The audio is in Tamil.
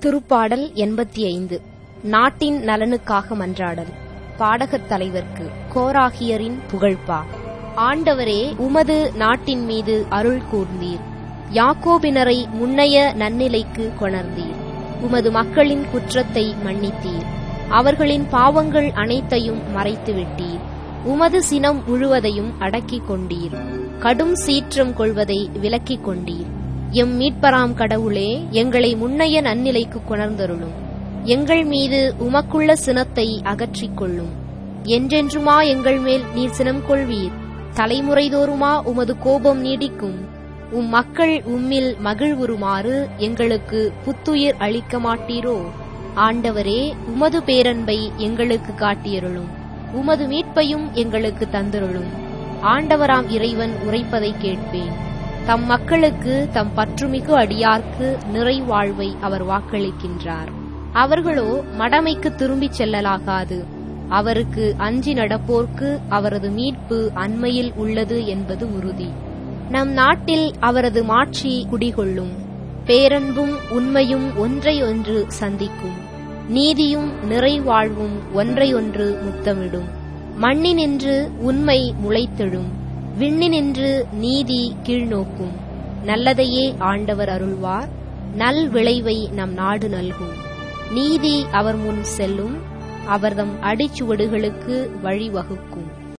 திருப்பாடல் எண்பத்தி ஐந்து நாட்டின் நலனுக்காக மன்றாடல் பாடகர் தலைவர்க்கு கோராகியரின் புகழ்பா ஆண்டவரே உமது நாட்டின் மீது அருள் கூர்ந்தீர் யாக்கோபினரை முன்னைய நன்னிலைக்கு கொணர்ந்தீர் உமது மக்களின் குற்றத்தை மன்னித்தீர் அவர்களின் பாவங்கள் அனைத்தையும் மறைத்துவிட்டீர் உமது சினம் முழுவதையும் அடக்கிக் கொண்டீர் கடும் சீற்றம் கொள்வதை விலக்கிக் கொண்டீர் எம் மீட்பராம் கடவுளே எங்களை முன்னைய நன்னிலைக்கு கொணர்ந்தருளும் எங்கள் மீது உமக்குள்ள சினத்தை அகற்றிக் கொள்ளும் என்றென்றுமா எங்கள் மேல் நீர் சினம் கொள்வீர் தலைமுறைதோறுமா உமது கோபம் நீடிக்கும் உம் மக்கள் உம்மில் மகிழ்வுறுமாறு எங்களுக்கு புத்துயிர் அளிக்க மாட்டீரோ ஆண்டவரே உமது பேரன்பை எங்களுக்கு காட்டியருளும் உமது மீட்பையும் எங்களுக்கு தந்தருளும் ஆண்டவராம் இறைவன் உரைப்பதை கேட்பேன் தம் மக்களுக்கு தம் பற்றுமிகு அடியார்க்கு நிறைவாழ்வை அவர் வாக்களிக்கின்றார் அவர்களோ மடமைக்கு திரும்பிச் செல்லலாகாது அவருக்கு அஞ்சி நடப்போர்க்கு அவரது மீட்பு அண்மையில் உள்ளது என்பது உறுதி நம் நாட்டில் அவரது மாட்சி குடிகொள்ளும் பேரன்பும் உண்மையும் ஒன்றை ஒன்று சந்திக்கும் நீதியும் நிறைவாழ்வும் ஒன்றையொன்று முத்தமிடும் மண்ணினின்று உண்மை முளைத்தெழும் விண்ணினின்று நீதி கீழ்நோக்கும் நல்லதையே ஆண்டவர் அருள்வார் நல் விளைவை நம் நாடு நல்கும் நீதி அவர் முன் செல்லும் அவர்தம் அடிச்சுவடுகளுக்கு வழிவகுக்கும்